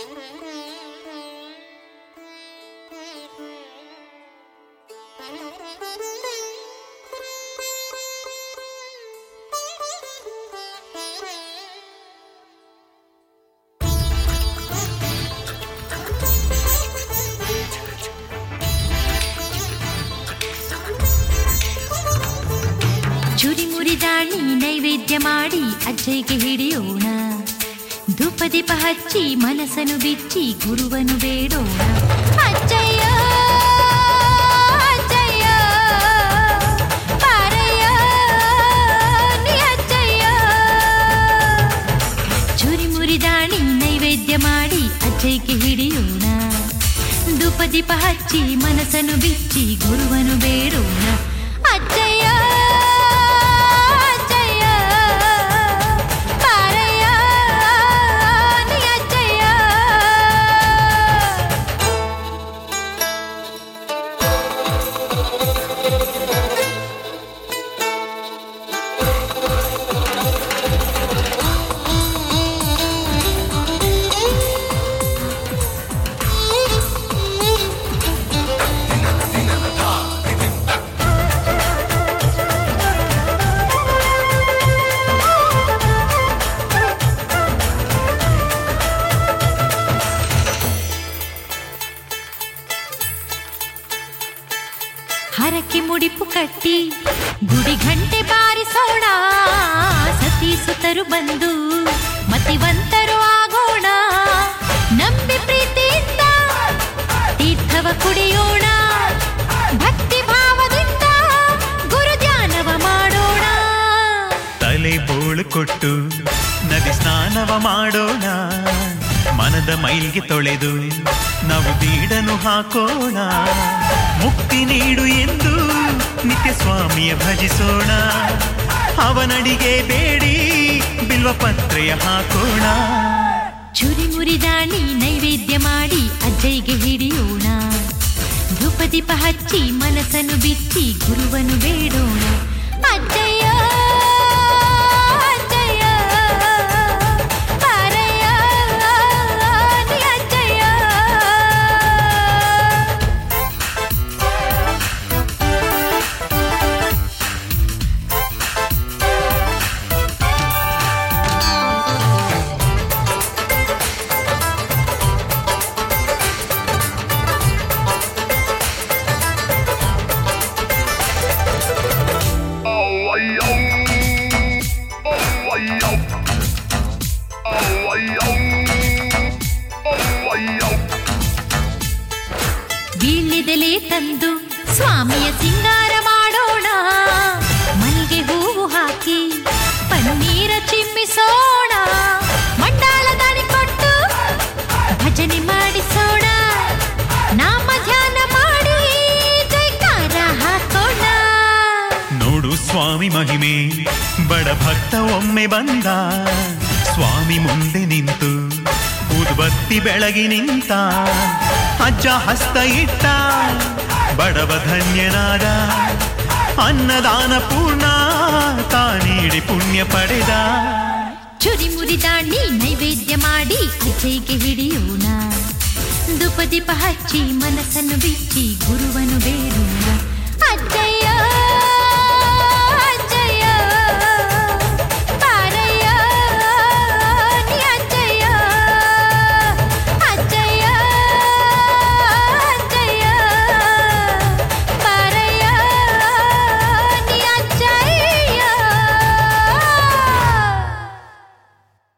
ಚುರಿ ಮುರಿದಾಣಿ ನೈವೇದ್ಯ ಮಾಡಿ ಅಜ್ಜಯ್ಯಗೆ ಹಿಡಿಯೋಣ ಧೂಪ ದೀಪ ಹಚ್ಚಿ ಮನಸ್ಸನ್ನು ಬಿಚ್ಚಿ ಗುರುವನು ಬೇಡೋಣ ಅಜ್ಜಯ್ಯ ಅಜ್ಜಯ್ಯ ಬಾರಯ್ಯ, ನೀ ಅಜ್ಜಯ್ಯ. ಚುರಿ ಮುರಿದಾಣಿ ನೈವೇದ್ಯ ಮಾಡಿ ಅಜ್ಜಯ್ಯಗೆ ಹಿಡಿಯೋಣ ಧೂಪ ದೀಪ ಹಚ್ಚಿ ಮನಸ್ಸನ್ನು ಬಿಚ್ಚಿ ಗುರುವನು ಬೇಡೋಣ ಅಜ್ಜಯ್ಯ ಅಜ್ಜಯ್ಯ ಬಾರಯ್ಯ, ನೀ ಅಜ್ಜಯ್ಯ. ಹರಕೆ ಮುಡಿಪು ಕಟ್ಟಿ ಗುಡಿ ಗಂಟೆ ಬಾರಿಸೋಣ ಸತಿ ಸುತರು ಬಂದು ಮತಿವಂತರು ಆಗೋಣ ನಂಬಿ ಪ್ರೀತಿಯಿಂದ ತೀರ್ಥವ ಕುಡಿಯೋಣ ಭಕ್ತಿ ಭಾವದಿಂದ ಗುರು ಧ್ಯಾನವ ಮಾಡೋಣ ತಲೆ ಬೋಳು ಕೊಟ್ಟು ನದಿ ಸ್ನಾನವ ಮಾಡೋಣ ಮನದ ಮೈಲ್ಗೆ ತೊಳೆದು ನಾವು ಬೀಡನು ಹಾಕೋಣ ಮುಕ್ತಿ ನೀಡು ಎಂದು ನಿತ್ಯ ಸ್ವಾಮಿಯ ಭಜಿಸೋಣ ಅವನಡಿಗೆ ಬೇಡಿ ಬಿಲ್ವ ಪತ್ರೆಯ ಹಾಕೋಣ ಚುರಿ ಮುರಿದಾಣಿ ನೈವೇದ್ಯ ಮಾಡಿ ಅಜ್ಜಯ್ಯಗೆ ಹಿಡಿಯೋಣ ಧೂಪ ದೀಪ ಹಚ್ಚಿ ಮನಸ್ಸನ್ನು ಬಿಚ್ಚಿ ಗುರುವನು ಬೇಡೋಣ ಅಜ್ಜಯ್ಯ ಅಜ್ಜಯ್ಯ ಬಾರಯ್ಯ, ನೀ ಅಜ್ಜಯ್ಯ. ವೀಳ್ಯದೆಲೆ ತಂದು ಸ್ವಾಮಿಯ ಸಿಂಗಾರ ಮಾಡೋಣ ಮನೆಗೆ ಹೂವು ಹಾಕಿ ಪನ್ನೀರ ಚಿಮ್ಮಿಸೋಣ ಮಂಡಾಳ ದಾಳಿ ಕೊಟ್ಟು ಭಜನೆ ಮಾಡಿಸೋಣ ನಾಮ ಧ್ಯಾನ ಮಾಡಿ ಜೈಕಾರ ಹಾಕೋಣ ನೋಡು ಸ್ವಾಮಿ ಮಹಿಮೆ ಬಡ ಭಕ್ತ ಒಮ್ಮೆ ಬಂದ ಸ್ವಾಮಿ ಮುಂದೆ ನಿಂತು ಉದ್ಬತ್ತಿ ಬೆಳಗಿ ನಿಂತ ಅಜ್ಜ ಹಸ್ತ ಇಟ್ಟ ಬಡವ ಧನ್ಯನಾದ ಅನ್ನದಾನ ಪೂರ್ಣ ತಾನೀಡಿ ಪುಣ್ಯ ಪಡೆದ ಚುರಿ ಮುರಿದಾಣಿ ನೈವೇದ್ಯ ಮಾಡಿ ಅಜ್ಜಯ್ಯಗೆ ಹಿಡಿಯೋಣ ಧೂಪ ದೀಪ ಹಚ್ಚಿ ಮನಸ್ಸನ್ನು ಬಿಚ್ಚಿ ಗುರುವನು ಬೇಡೋಣ ಅಜ್ಜಯ್ಯ